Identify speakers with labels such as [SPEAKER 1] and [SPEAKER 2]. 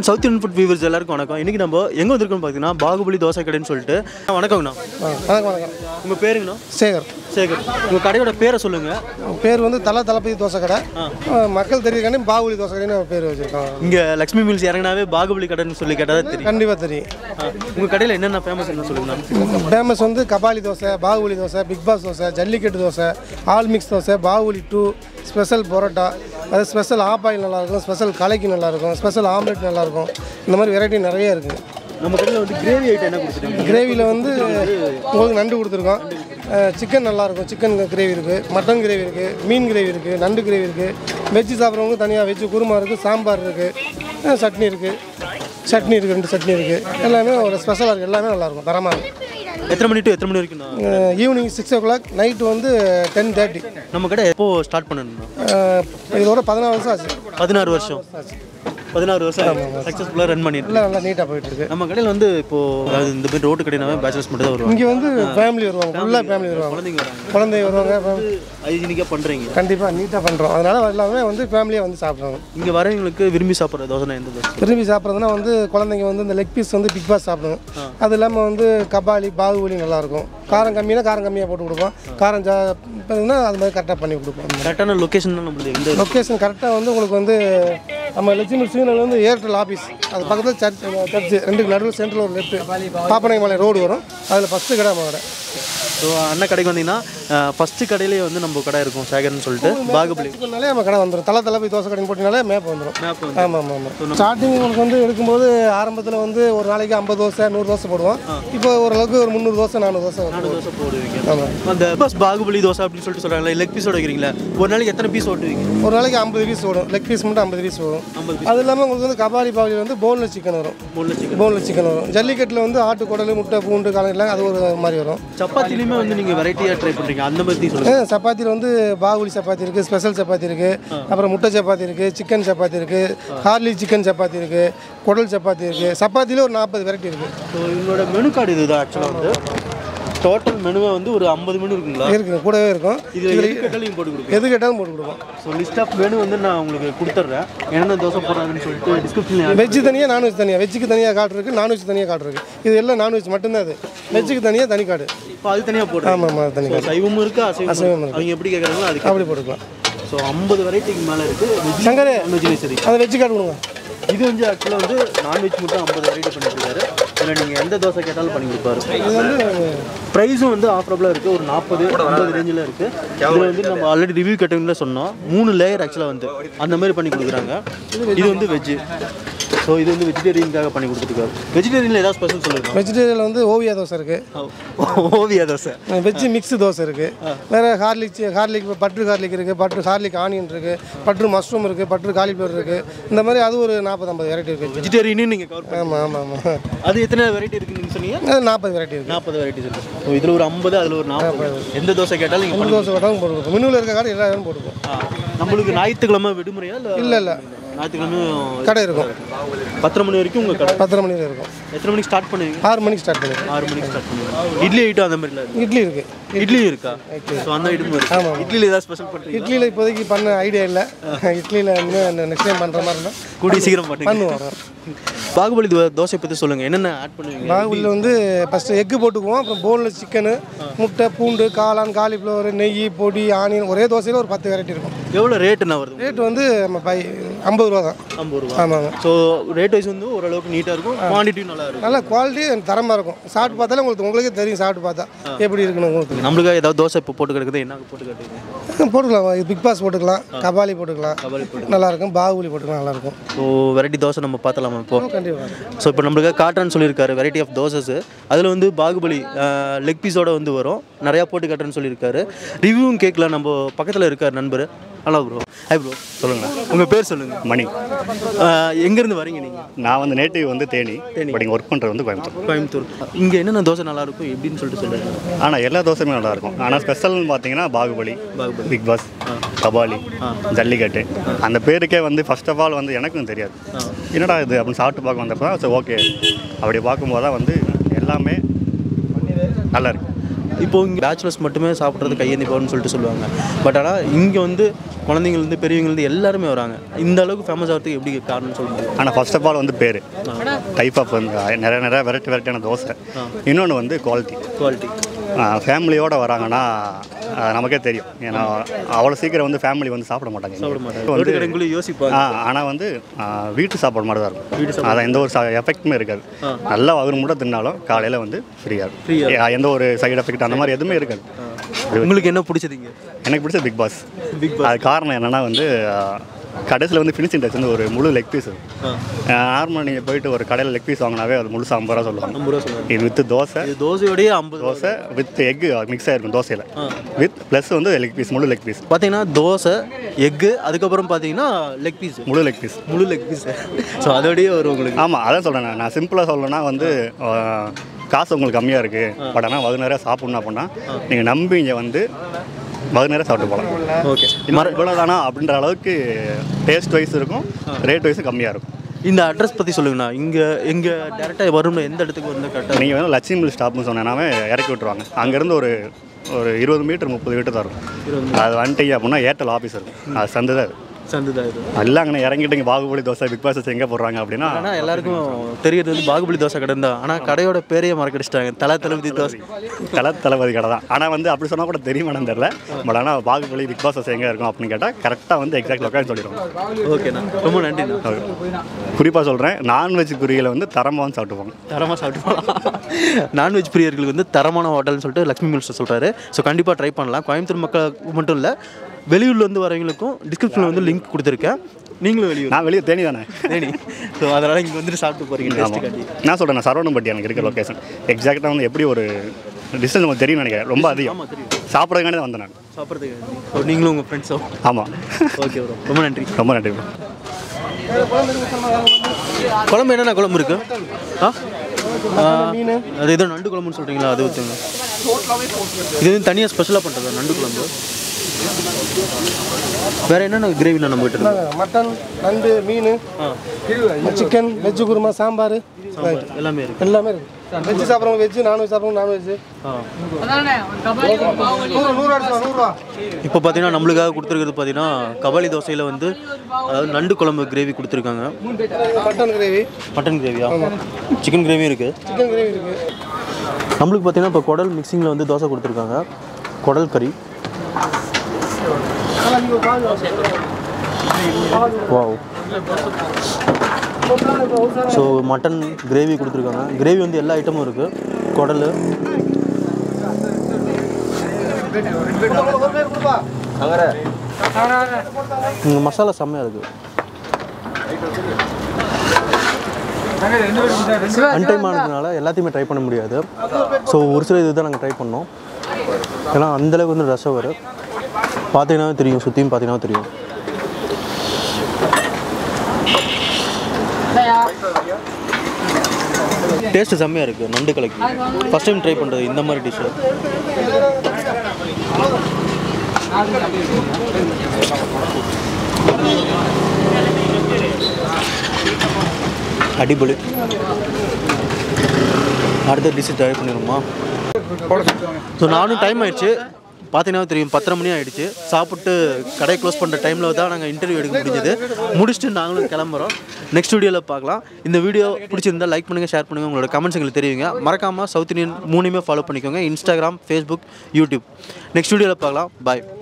[SPEAKER 1] South Indian food viewers எல்லாருக்கும் வணக்கம் இன்றைக்கி நம்ம எங்கே வந்திருக்கோம்னு பார்த்தீங்கன்னா பாகுபலி தோசை கடைன்னு சொல்லிட்டு ஆ, வணக்கங்கண்ணா
[SPEAKER 2] வணக்கம் வணக்கம்
[SPEAKER 1] உங்கள் பேருங்கண்ணா
[SPEAKER 2] சேகர்
[SPEAKER 1] சேகர் உங்கள் கடையோட பேரை சொல்லுங்கள்
[SPEAKER 2] பேர் வந்து தலை தளபதி தோசை கடை அஹ் மக்கள் தெரியுதுக்காண்டி பாகுபலி தோசை கடைன்னு பேர் வச்சுருக்கோம்
[SPEAKER 1] இங்கே லக்ஷ்மி மில்ஸ் இறங்கினாவே பாகுபலி கடைன்னு சொல்லி கேட்டால் தெரியும்
[SPEAKER 2] கண்டிப்பாக தெரியும்
[SPEAKER 1] உங்கள் கடையில் என்னென்ன ஃபேமஸ் என்ன சொல்லுங்கண்ணா
[SPEAKER 2] ஃபேமஸ் வந்து Kabali dosa Baahubali dosa big boss dosa Jallikattu dosa all mix dosa Baahubali two special parotta அது ஸ்பெஷல் ஆப் ஆயில் நல்லாயிருக்கும் ஸ்பெஷல் கலைக்கு நல்லாயிருக்கும் ஸ்பெஷல் ஆம்லெட் நல்லாயிருக்கும் இந்த மாதிரி வெரைட்டி நிறைய இருக்குது
[SPEAKER 1] நம்ம கடையில் வந்து கிரேவி ஐட்டம் என்ன கொடுத்துருக்கீங்க
[SPEAKER 2] கிரேவியில் வந்து உங்களுக்கு நண்டு கொடுத்துருக்கோம் சிக்கன் நல்லாயிருக்கும் சிக்கன் கிரேவி இருக்குது மட்டன் கிரேவி இருக்குது மீன் கிரேவி இருக்குது நண்டு கிரேவி இருக்குது வெஜ்ஜு சாப்பிட்றவங்க தனியாக வெஜ்ஜு குருமா இருக்குது சாம்பார் இருக்குது சட்னி இருக்குது சட்னி இருக்குது ரெண்டு சட்னி இருக்குது எல்லாமே ஒரு ஸ்பெஷலாக இருக்குது எல்லாமே நல்லாயிருக்கும் தரமாக இருக்கும்
[SPEAKER 1] எத்தனை மணி டு எத்தனை மணி வரைக்கும்ண்ணா
[SPEAKER 2] evening six o'clock night வந்து டென் தேர்ட்டி
[SPEAKER 1] நம்ம கடை எப்போ ஸ்டார்ட் பண்ணணும்ண்ணா
[SPEAKER 2] இதோட பதினாறு வருஷம் ஆச்சு
[SPEAKER 1] பதினாறு வருஷம் பதினாறு வருஷம் சக்ஸஸ்ஃபுல்லாக ரன் பண்ணிட்டு
[SPEAKER 2] எல்லாம் நல்லா நீட்டாக போயிட்டுருக்கு
[SPEAKER 1] நம்ம கடையில் வந்து இப்போ அதாவது இந்த மாதிரி ரோட்டு கடைனாவே பேச்சுலர்ஸ் மட்டும் தான் வருவாங்க
[SPEAKER 2] இங்கே வந்து ஃபேமிலி வருவாங்க ஃபுல்லாக ஃபேமிலி வருவாங்க
[SPEAKER 1] குழந்தைங்க வராங்க
[SPEAKER 2] குழந்தை வருவாங்க
[SPEAKER 1] ஹைஜீனிக்காக பண்ணுறீங்க
[SPEAKER 2] கண்டிப்பாக நீட்டாக பண்ணுறோம் அதனால் எல்லாமே வந்து ஃபேமிலியாக வந்து சாப்பிட்றாங்க
[SPEAKER 1] இங்கே வரவங்களுக்கு விரும்பி சாப்பிட்ற தோசை எந்த தோசை
[SPEAKER 2] விரும்பி சாப்பிட்றதுனா வந்து குழந்தைங்க வந்து இந்த லெக் பீஸ் வந்து பிக் பாஸ் சாப்பிடுங்க அது இல்லாமல் வந்து கபாலி பாகுபலி நல்லாயிருக்கும் காரம் கம்மினா காரம் கம்மியாக போட்டு கொடுப்போம் காரம் ஜா பார்த்தீங்கன்னா அது மாதிரி கரெக்டாக பண்ணி கொடுப்போம்
[SPEAKER 1] கரெக்டான லொக்கேஷன் தான் நம்மளுக்கு எந்த
[SPEAKER 2] லொக்கேஷன் கரெக்டாக வந்து உங்களுக்கு வந்து நம்ம லட்சுமி சிக்னல் வந்து ஏர்டெல் ஆஃபீஸ் அது பக்கத்தில் சர்ச் சர்ச்சு ரெண்டுக்கு நடுவில் சென்டரில் ஒரு லெஃப்ட் பாப்பனைமலை ரோடு வரும் அதில் ஃபஸ்ட்டு கடை நம்ம கடை
[SPEAKER 1] ஸோ அண்ணன் கடைக்கு வந்தீங்கன்னா ஃபஸ்ட்டு கடையிலேயே வந்து நம்ம கடை இருக்கும் சேகர்னு சொல்லிட்டு பாகுபலி
[SPEAKER 2] இதுக்குனாலே நம்ம கடை வந்துடும் தலை தலை போய் தோசை கடைன்னு போட்டினாலே மேப் வந்துடும்
[SPEAKER 1] மேப்
[SPEAKER 2] ஆமாம் ஆமாம் ஆமாம் ஸ்டார்டிங் உங்களுக்கு வந்து எடுக்கும்போது ஆரம்பத்தில் வந்து ஒரு நாளைக்கு ஐம்பது தோசை நூறு தோசை போடுவோம் இப்போ ஓரளவுக்கு ஒரு முந்நூறு தோசை நானூறு தோசை வரும்.
[SPEAKER 1] தோசை போடுவீங்க
[SPEAKER 2] ஆமாம்
[SPEAKER 1] அந்த பஸ் பாகுபலி தோசை அப்படின்னு சொல்லிட்டு சொல்கிறாங்களே லெக் பீஸோட வைக்கிறீங்களா ஒரு நாளைக்கு எத்தனை பீஸ் ஓட்டுவீங்க
[SPEAKER 2] ஒரு நாளைக்கு ஐம்பது பீஸ் வரும் லெக் பீஸ் மட்டும் ஐம்பது பீஸ் வரும்
[SPEAKER 1] ஐம்பது
[SPEAKER 2] அது இல்லாமல் உங்களுக்கு வந்து கபாலி பாவலி வந்து போன்லெஸ் சிக்கன் வரும்
[SPEAKER 1] மூணு லட்சம்
[SPEAKER 2] போன்லெஸ் சிக்கன் வரும் ஜல்லிக்கட்டில் வந்து ஆட்டு குடல் முட்டை பூண்டு காலையில் அது ஒரு மாதிரி வரும்
[SPEAKER 1] சப்பாத்திலையுமே வந்து நீங்கள் வெரைட்டியாக ட்ரை பண்ணுறீங்க அந்த மாதிரி சொல்லுங்கள்
[SPEAKER 2] ஆ, சப்பாத்தியில் வந்து பாகுலி சப்பாத்தி இருக்குது ஸ்பெஷல் சப்பாத்தி இருக்குது அப்புறம் முட்டை சப்பாத்தி இருக்குது சிக்கன் சப்பாத்தி இருக்குது ஹார்லி சிக்கன் சப்பாத்தி இருக்குது குடல் சப்பாத்தி இருக்குது சப்பாத்தியில் ஒரு நாற்பது வெரைட்டி இருக்குது
[SPEAKER 1] ஸோ இவங்களோட மெனு கார்டு இதுதான் ஆக்சுவலாக வந்து டோட்டல் மெனுவை வந்து ஒரு ஐம்பது மெனு இருக்குங்களா
[SPEAKER 2] இருக்குங்க கூடவே இருக்கும்
[SPEAKER 1] இதில் எது கேட்டாலும் போட்டு கொடுப்பீங்க
[SPEAKER 2] எது கேட்டாலும் போட்டு கொடுப்போம்
[SPEAKER 1] ஸோ லிஸ்ட் ஆஃப் மெனு வந்து நான் உங்களுக்கு கொடுத்துட்றேன் என்னென்ன தோசை போடுறாங்கன்னு சொல்லிட்டு டிஸ்கிரிப்ஷனில்
[SPEAKER 2] வெஜ்ஜு தனியாக நான்வெஜ் தனியாக வெஜ்ஜுக்கு தனியாக கார்டு இருக்குது நான்வெஜ் தனியாக கார்டு இருக்குது இது எல்லாம் நான்வெஜ் மட்டும்தான் அது வெஜ்ஜுக்கு தனியாக தனி கார்டு
[SPEAKER 1] இப்போ அது தனியாக போடுறேன்
[SPEAKER 2] ஆமாம் ஆமாம் தனி கார்டு
[SPEAKER 1] சைவமும் இருக்குது அசைவமும்
[SPEAKER 2] அசைவமும்
[SPEAKER 1] இருக்கு. அவங்க எப்படி கேட்குறாங்களோ அதுக்கு
[SPEAKER 2] அப்படி போட்டுக்கலாம்
[SPEAKER 1] ஸோ ஐம்பது வெரைட்டிக்கு மேலே இருக்குது
[SPEAKER 2] சங்கரே
[SPEAKER 1] நான்வெஜ்லேயும் சரி
[SPEAKER 2] அந்த வெஜ்ஜு கார்டு கொடுங்க
[SPEAKER 1] இது வந்து ஆக்சுவலாக வந்து நான்வெஜ் மட்டும் ஐம்பது வெரைட்டி பண்ணிட்டு இருக்காரு இதில் நீங்கள் எந்த தோசை கேட்டாலும் பண்ணி கொடுப்பாரு
[SPEAKER 2] இது வந்து
[SPEAKER 1] ப்ரைஸும் வந்து ஆஃபரபுளாக இருக்குது ஒரு நாற்பது ஐம்பது ரேஞ்சில் இருக்குது இதில் வந்து நம்ம ஆல்ரெடி ரிவ்யூ கேட்டவங்கள சொன்னோம் மூணு லேயர் ஆக்சுவலாக வந்து அந்த மாதிரி பண்ணி கொடுக்குறாங்க இது வந்து வெஜ்ஜு ஸோ இது வந்து வெஜிடேரியனுக்காக பண்ணி கொடுத்துருக்காரு வெஜிடேரியனில் ஏதாவது ஸ்பெஷல் சொல்லுங்க
[SPEAKER 2] வெஜிடேரியனில் வந்து ஓவியா தோசை இருக்குது
[SPEAKER 1] ஓவியா தோசை
[SPEAKER 2] வெஜ்ஜு மிக்ஸ் தோசை இருக்குது வேறு ஹார்லிக் சி- ஹார்லிக் பட்ரு ஹார்லிக் இருக்குது பட்ரு ஹார்லிக் ஆனியன் இருக்குது பட்ரு மஷ்ரூம் இருக்குது பட்ரு காலிஃப்ளவர் இருக்குது இந்த மாதிரி அது ஒரு நாற்பது ஐம்பது வெரைட்டி இருக்குது
[SPEAKER 1] வெஜிடேரியனும் நீங்கள் கவர்
[SPEAKER 2] ஆமாம் ஆமாம் ஆமாம்
[SPEAKER 1] அது எத்தனை வெரைட்டி இருக்குன்னு நீங்க சொன்னீங்க
[SPEAKER 2] அது நாற்பது வெரைட்டி இருக்குது
[SPEAKER 1] நாற்பது வெரைட்டிஸ் இருக்கு ஸோ இதில் ஒரு ஐம்பது அதில் ஒரு நாற்பது எந்த தோசை கேட்டாலும் நீங்கள்
[SPEAKER 2] மூணு தோசை வேணாலும் போட்டுருக்கோம் மெனுவில் இருக்க கார்டு எல்லா வேணும் போட்டுருக்கோம்
[SPEAKER 1] ஆ. நம்மளுக்கு ஞாயிற்றுக்கிழமை விடுமுறையா இல்லை
[SPEAKER 2] இல்லை இல்லை
[SPEAKER 1] ஞாயிற்றுக்கிழமை
[SPEAKER 2] கடை இருக்கும்
[SPEAKER 1] பத்தரை மணி வரைக்கும் உங்கள் கடை
[SPEAKER 2] பத்தரை மணியில் இருக்கும்
[SPEAKER 1] எத்தனை மணிக்கு ஸ்டார்ட் பண்ணுவீங்க
[SPEAKER 2] ஆறு மணிக்கு ஸ்டார்ட் பண்ணுவோம்
[SPEAKER 1] ஆறு மணிக்கு ஸ்டார்ட் பண்ணுவீங்க இட்லி ஐட்டம் அந்த மாதிரிலாம் இருக்கு
[SPEAKER 2] இட்லி இருக்குது
[SPEAKER 1] இட்லியும் இருக்கா ஸோ அந்த ஐட்டமும் இருக்கு இட்லியில் ஏதாவது ஸ்பெஷல் பண்ணுறீங்க
[SPEAKER 2] இட்லியில் இப்போதைக்கு பண்ண ஐடியா இல்லை இட்லியில் இன்னும் நெக்ஸ்ட் டைம் பண்ணுற மாதிரி இருந்தால்
[SPEAKER 1] கூடி சீக்கிரம் பண்ணுங்க
[SPEAKER 2] பண்ணுவோம்
[SPEAKER 1] பாகுபலி தோ- தோசை பற்றி சொல்லுங்கள் என்னென்ன ஆட் பண்ணுவீங்க
[SPEAKER 2] பாகுபலியில் வந்து ஃபஸ்ட்டு எக்கு போட்டுக்குவோம் அப்புறம் போனில் சிக்கனு முட்டை பூண்டு காளான் காலிஃப்ளவர் நெய் பொடி ஆனியன் ஒரே தோசையில் ஒரு பத்து வெரைட்டி இருக்கும்
[SPEAKER 1] எவ்வளோ ரேட் என்ன வருது
[SPEAKER 2] ரேட் வந்து நம்ம பை ஐம்பது ரூபா தான்
[SPEAKER 1] ஐம்பது ரூபா
[SPEAKER 2] ஆமாங்க
[SPEAKER 1] ஸோ ரேட் வைஸ் வந்து ஓரளவுக்கு நீட்டாக இருக்கும் குவான்டிட்டியும் நல்லா இருக்கும்
[SPEAKER 2] நல்ல குவாலிட்டி தரமாக இருக்கும் சாப்பிட்டு பார்த்தாலே உங்களுக்கு உங்களுக்கே தெரியும் சாப்பிட்டு பார்த்தா எப்படி இருக்குன்னு உங்களுக்கு
[SPEAKER 1] நம்மளுக்காக ஏதாவது தோசை இப்போ போட்டு கிடக்குது என்ன போட்டு கட்டுங்க
[SPEAKER 2] போட்டுக்கலாம் பிக் பாஸ் போட்டுக்கலாம் கபாலி போட்டுக்கலாம்
[SPEAKER 1] கபாலி
[SPEAKER 2] நல்லா இருக்கும் பாகுபலி போட்டுக்கலாம் நல்லா இருக்கும்
[SPEAKER 1] ஸோ வெரைட்டி தோசை நம்ம பார்த்தலாமா இப்போ
[SPEAKER 2] கண்டிப்பாக
[SPEAKER 1] ஸோ இப்போ நம்மளுக்கு காட்டுறேன்னு சொல்லியிருக்காரு வெரைட்டி ஆஃப் தோசஸ் அதில் வந்து பாகுபலி லெக் பீஸோட வந்து வரும் நிறையா போட்டு காட்டுறேன்னு சொல்லியிருக்காரு ரிவ்யூவும் கேட்கல நம்ம பக்கத்தில் இருக்கார் நண்பர் ஹலோ ப்ரோ ஹாய் ப்ரோ சொல்லுங்கள் உங்கள் பேர் சொல்லுங்கள்
[SPEAKER 3] மணி
[SPEAKER 1] எங்கேருந்து வரீங்க நீங்கள்
[SPEAKER 3] நான் வந்து நேட்டிவ் வந்து தேனி பட் இங்கே ஒர்க் பண்ணுறது வந்து கோயம்புத்தூர்
[SPEAKER 1] கோயம்புத்தூர் இங்கே என்னென்ன தோசை நல்லா இருக்கும் எப்படின்னு சொல்லிட்டு சொல்லுங்கள்
[SPEAKER 3] ஆனால் எல்லா தோசையுமே நல்லா இருக்கும் ஆனால் ஸ்பெஷல்னு பார்த்தீங்கன்னா பாகுபலி
[SPEAKER 1] பாகுபலி.
[SPEAKER 3] பிக் பாஸ் கபாலி ஜல்லிக்கட்டு அந்த பேருக்கே வந்து ஃபர்ஸ்ட் ஆஃப் ஆல் வந்து எனக்கும் தெரியாது என்னடா இது அப்படின்னு சாப்பிட்டு பார்க்க வந்தப்போ தான் சரி ஓகே அப்படி பார்க்கும்போது தான் வந்து எல்லாமே நல்லா இருக்கு
[SPEAKER 1] இப்போ இங்கே பேச்சுலர்ஸ் மட்டுமே சாப்பிட்றது கையேந்தி பவன் சொல்லிட்டு சொல்லுவாங்க பட் ஆனால் இங்கே வந்து குழந்தைங்கள்ந்து பெரியவங்கள்ந்து எல்லாருமே வராங்க இந்த அளவுக்கு ஃபேமஸ் ஆகிறதுக்கு எப்படி காரணம்னு சொல்ல முடியும்
[SPEAKER 3] ஆனால் ஃபர்ஸ்ட் ஆஃப் ஆல் வந்து பேர் டைப் ஆஃப் வந்து நிறைய நிறைய வெரைட்டி வெரைட்டியான தோசை இன்னொன்று வந்து குவாலிட்டி
[SPEAKER 1] குவாலிட்டி
[SPEAKER 3] ஃபேமிலியோடு வராங்கன்னா ஆஹ் நமக்கே தெரியும் ஏன்னா அவ்வளோ சீக்கிரம் வந்து ஃபேமிலி வந்து சாப்பிட மாட்டாங்க
[SPEAKER 1] சாப்பிட மாட்டாங்க
[SPEAKER 3] வந்து
[SPEAKER 1] ரோட்டு கடைக்குள்ளே யோசிப்பாங்க
[SPEAKER 3] ஆனால் வந்து ஆஹ் வீட்டு சாப்பாடு மாதிரி தான் இருக்கும் அதான் எந்த ஒரு எஃபெக்ட்டுமே இருக்காது நல்லா வகுறு மூட தின்னாலும் காலையில் வந்து ஃப்ரீயாக இருக்கும் எந்த ஒரு சைடு எஃபெக்ட் அந்த மாதிரி எதுவுமே இருக்காது
[SPEAKER 1] உங்களுக்கு என்ன பிடிச்சதுங்க
[SPEAKER 3] எனக்கு பிடிச்ச பிக் பாஸ்
[SPEAKER 1] Big
[SPEAKER 3] அது காரணம் என்னன்னா வந்து கடைசியில் வந்து ஃபினிஷிங் டச் வந்து ஒரு முழு லெக் பீஸ் நார்மலாக நீங்கள் போயிட்டு ஒரு கடையில் லெக் பீஸ் வாங்கினாவே அது முழுசு ஐம்பது ரூபா சொல்லுவாங்க
[SPEAKER 1] ஐம்பது ரூபா சொல்லுவாங்க
[SPEAKER 3] இது வித் தோசை
[SPEAKER 1] இது தோசையோடய ஐம்பது ரூபா
[SPEAKER 3] தோசை வித் எக் மிக்ஸ் ஆயிருக்கும் தோசையில் வித் ப்ளஸ் வந்து லெக் பீஸ் முழு லெக் பீஸ்
[SPEAKER 1] பார்த்தீங்கன்னா தோசை எக்கு அதுக்கப்புறம் பார்த்தீங்கன்னா லெக் பீஸ்
[SPEAKER 3] முழு லெக் பீஸ்
[SPEAKER 1] முழு லெக் பீஸ் ஸோ அதோடய வரும் உங்களுக்கு
[SPEAKER 3] ஆமாம் அதான் சொல்கிறேன் நான். நான் சிம்பிளாக சொல்லணும்னா வந்து ஆஹ், காசு உங்களுக்கு கம்மியாக இருக்குது பட் ஆனால் வகு நிறைய சாப்பிட்ணும் அப்படின்னா நீங்கள் நம்பி இங்கே வந்து வகு நிறைய சாப்பிட்டு போகலாம்
[SPEAKER 1] ஓகே
[SPEAKER 3] மர இவ்வளோதானா அப்படின்ற அளவுக்கு டேஸ்ட் வைஸ் இருக்கும் ரேட் வைஸும் கம்மியாக இருக்கும்
[SPEAKER 1] இந்த அட்ரஸ் பற்றி சொல்லுங்கண்ணா இங்கே எங்கே டேரெக்டாக வரும்னு எந்த இடத்துக்கு வந்து கரெக்டாக
[SPEAKER 3] நீங்கள் வந்து லட்சுமி மில் ஸ்டாப்னு சொன்னேன்னாவே இறக்கி விட்டுருவாங்க அங்கேருந்து ஒரு ஒரு இருபது மீட்டர் முப்பது மீட்டர் தான் இருக்கும் அது வந்துட்டீங்க அப்படின்னா ஏர்டெல் ஆஃபீஸ் இருக்கும் அது சந்து தான் அது
[SPEAKER 1] சந்து தான் இது
[SPEAKER 3] இல்லைங்கண்ணா இறங்கிட்டீங்க பாகுபலி தோசை பிக் பாஸ் எங்கே போடுறாங்க அப்படின்னா
[SPEAKER 1] ஆனால் எல்லாருக்கும் தெரியறது வந்து பாகுபலி தோசை கடை தான் ஆனால் கடையோட பேரையே மறக்கடிச்சிட்டாங்க தலை தளபதி தோசை
[SPEAKER 3] தலை தளபதி கடை தான் ஆனால் வந்து அப்படி சொன்னால் கூட தெரியுமானு தெரில பட் ஆனால் பாகுபலி பிக் பாஸ் எங்கே இருக்கும் அப்படின்னு கேட்டால் கரெக்டாக வந்து எக்ஸாக்ட் லொக்கேஷன் சொல்லிடுவாங்க
[SPEAKER 1] ஓகேண்ணா ரொம்ப நன்றிண்ணா
[SPEAKER 3] குறிப்பாக சொல்கிறேன் நான்வெஜ் குறியில் வந்து தரமாக வந்து சாப்பிட்டு போங்க
[SPEAKER 1] தரமாக சாப்பிட்டு போகலாம் நான்வெஜ் பிரியர்களுக்கு வந்து தரமான ஹோட்டல்னு சொல்லிட்டு லக்ஷ்மி மில்ஸ் சொல்கிறாரு ஸோ கண்டிப்பாக ட்ரை பண்ணலாம் கோயம்புத்தூர் மக்களுக்கு மட்டும் இல்லை வெளியூர்லேருந்து வரவங்களுக்கும் டிஸ்கிரிப்ஷனில் வந்து லிங்க் கொடுத்துருக்கேன் நீங்களும் வெளியூர்
[SPEAKER 3] நான் வெளியே தேனி தானே
[SPEAKER 1] தேனி ஸோ அதனால் இங்கே வந்துட்டு சாப்பிட்டு போகிறீங்க டேஸ்ட் காட்டி
[SPEAKER 3] நான் சொல்கிறேன் நான் சரவணம்பட்டி எனக்கு இருக்க லொக்கேஷன் எக்ஸாக்டாக வந்து எப்படி ஒரு டிஸ்டன்ஸ் உங்களுக்கு தெரியும் நினைக்கிறேன் ரொம்ப அதிகம்
[SPEAKER 1] ஆமாம் தெரியும்
[SPEAKER 3] சாப்பிட்றதுக்கானே தான் வந்தேன் நான்
[SPEAKER 1] சாப்பிட்றதுக்கு ஸோ நீங்களும் உங்கள் ஃப்ரெண்ட்ஸும்
[SPEAKER 3] ஆமாம்
[SPEAKER 1] ஓகே ப்ரோ ரொம்ப நன்றி
[SPEAKER 3] ரொம்ப நன்றி bro.
[SPEAKER 1] குழம்பு என்னென்ன குழம்பு இருக்கு ஆ ஆ, அது ஏதோ நண்டு குழம்புன்னு சொல்கிறீங்களா அது ஊற்றுங்க இது வந்து தனியாக ஸ்பெஷலாக பண்ணுறதா நண்டு குழம்பு வேற என்னென்ன கிரேவிண்ணா நம்ம கிட்ட இருக்கு
[SPEAKER 2] மட்டன் நண்டு மீன் சிக்கன் வெஜ்ஜு குருமா சாம்பார்
[SPEAKER 1] எல்லாமே இருக்கு
[SPEAKER 2] எல்லாமே இருக்கு வெஜ்ஜு சாப்பிட்றவங்க வெஜ்ஜு நான்வெஜ் சாப்பிட்றவங்க நான்வெஜ்
[SPEAKER 1] ஆ
[SPEAKER 2] நூறு நூறு அடிச்சு நூறுரூவா
[SPEAKER 1] இப்போ பார்த்தீங்கன்னா நம்மளுக்காக கொடுத்துருக்கிறது பார்த்தீங்கன்னா கபாலி தோசையில் வந்து அதாவது நண்டு குழம்பு கிரேவி கொடுத்துருக்காங்க
[SPEAKER 2] மட்டன் கிரேவி
[SPEAKER 1] மட்டன் கிரேவியா சிக்கன் கிரேவியும் இருக்குது
[SPEAKER 2] சிக்கன் கிரேவி இருக்கு
[SPEAKER 1] நம்மளுக்கு பார்த்தீங்கன்னா இப்போ குடல் மிக்சிங்கில் வந்து தோசை கொடுத்துருக்காங்க குடல் கறி வாவ் ஸோ மட்டன் கிரேவி கொடுத்துருக்காங்க கிரேவி வந்து எல்லா ஐட்டமும் இருக்குது குடல் இங்கே மசாலா செம்மையாக இருக்குது அன்டைம் ஆனதுனால எல்லாத்தையுமே ட்ரை பண்ண முடியாது ஸோ ஒரு சில இது தான் நாங்கள் ட்ரை பண்ணோம் ஏன்னா அந்தளவுக்கு வந்து ரசம் வரும் பார்த்தீங்கன்னா தெரியும் சுற்றியும் பார்த்தீங்கன்னா தெரியும் டேஸ்ட்டு செம்மையாக இருக்குது நண்டு கலக்கி ஃபஸ்ட் டைம் ட்ரை பண்ணுறது இந்த மாதிரி டிஷ்ஷு அடிபொலி அடுத்த டிஷ் ட்ரை பண்ணிடுமா ஸோ நானும் டைம் ஆயிடுச்சு பார்த்தீங்கன்னா தெரியும் பத்தரை மணி ஆயிடுச்சு சாப்பிட்டு கடை க்ளோஸ் பண்ணுற டைமில் தான் நாங்கள் இன்டர்வியூ எடுக்க முடிஞ்சது முடிச்சுட்டு நாங்களும் கிளம்புறோம் நெக்ஸ்ட் வீடியோவில் பார்க்கலாம் இந்த வீடியோ பிடிச்சிருந்தா லைக் பண்ணுங்கள் ஷேர் பண்ணுங்கள் உங்களோட கமெண்ட்ஸ் எங்களுக்கு தெரியுங்க மறக்காமல் சவுத் இந்தியன் மூணுமே ஃபாலோ பண்ணிக்கோங்க இன்ஸ்டாகிராம் ஃபேஸ்புக் யூடியூப் நெக்ஸ்ட் வீடியோவில் பார்க்கலாம் பாய்